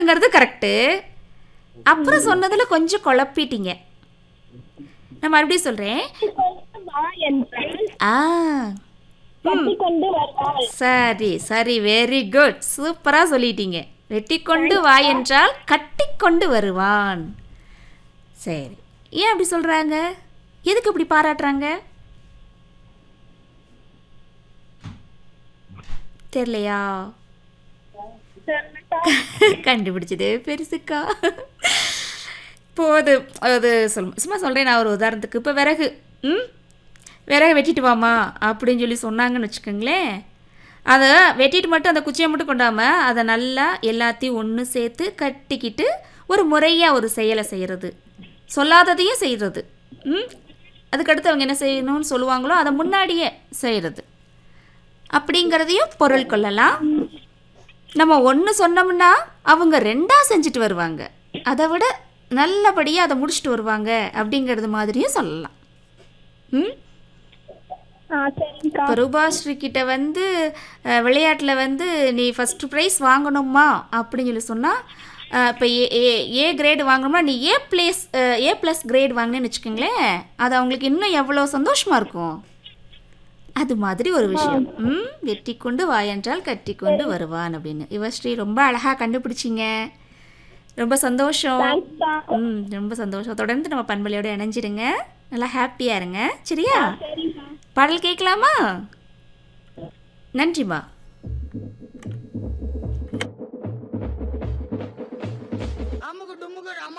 ங்கிறது கரெக்டு அப்புறம் சொன்னதுல கொஞ்சம் குழப்பிட்டீங்க நான் மறுபடியும் சொல்றேன் கொண்டு வா என்றால் ஆ கட்டி கொண்டு வருவாள் சரி சரி வெரி குட் சூப்பரா சொல்லிட்டீங்க வெட்டி கொண்டு வா என்றால் கட்டி கொண்டு வருவான் சரி ஏன் அப்படி சொல்றாங்க எதுக்கு இப்படி பாராட்டுறாங்க தெரியலையா சொல்லட்டா? கண்டுபிடிச்சது பெருசுக்கா போதும் அது சொல் சும்மா சொல்கிறேன் நான் ஒரு உதாரணத்துக்கு இப்போ விறகு ம் விறகு வெட்டிட்டு வாமா அப்படின்னு சொல்லி சொன்னாங்கன்னு வச்சுக்கோங்களேன் அதை வெட்டிட்டு மட்டும் அந்த குச்சியை மட்டும் கொண்டாமல் அதை நல்லா எல்லாத்தையும் ஒன்று சேர்த்து கட்டிக்கிட்டு ஒரு முறையாக ஒரு செயலை செய்கிறது சொல்லாததையும் செய்கிறது ம் அதுக்கடுத்து அவங்க என்ன செய்யணும்னு சொல்லுவாங்களோ அதை முன்னாடியே செய்கிறது அப்படிங்கிறதையும் பொருள் கொள்ளலாம் நம்ம ஒன்று சொன்னோம்னா அவங்க ரெண்டாக செஞ்சுட்டு வருவாங்க அதை விட நல்லபடியாக அதை முடிச்சுட்டு வருவாங்க அப்படிங்கிறது மாதிரியும் சொல்லலாம் ம் ஆ சரிங்கக்கா இப்போ ரூபாஸ்ரீ கிட்ட வந்து விளையாட்டில் வந்து நீ ஃபஸ்ட்டு ப்ரைஸ் வாங்கணுமா அப்படின்னு சொல்லி சொன்னால் இப்போ ஏ ஏ ஏ கிரேடு வாங்கணும்னா நீ A plus A plus grade வாங்கினேன்னு வச்சுக்கோங்களேன் அது அவங்களுக்கு இன்னும் எவ்வளோ சந்தோஷமாக இருக்கும் அது மாதிரி ஒரு விஷயம் ம் வெட்டி கொண்டு வாயென்றால் கட்டி கொண்டு வருவான் அப்படின்னு யுவஸ்ரீ ரொம்ப அழகாக கண்டுபிடிச்சிங்க ரொம்ப சந்தோஷம் தேங்க்ஸ்க்கா ம் ரொம்ப சந்தோஷம் தொடர்ந்து நம்ம பண்பலையோட இணைஞ்சிருங்க நல்லா ஹாப்பியாக இருங்க சரியா சரிங்கக்கா பாடல் கேட்கலாமா நன்றிம்மா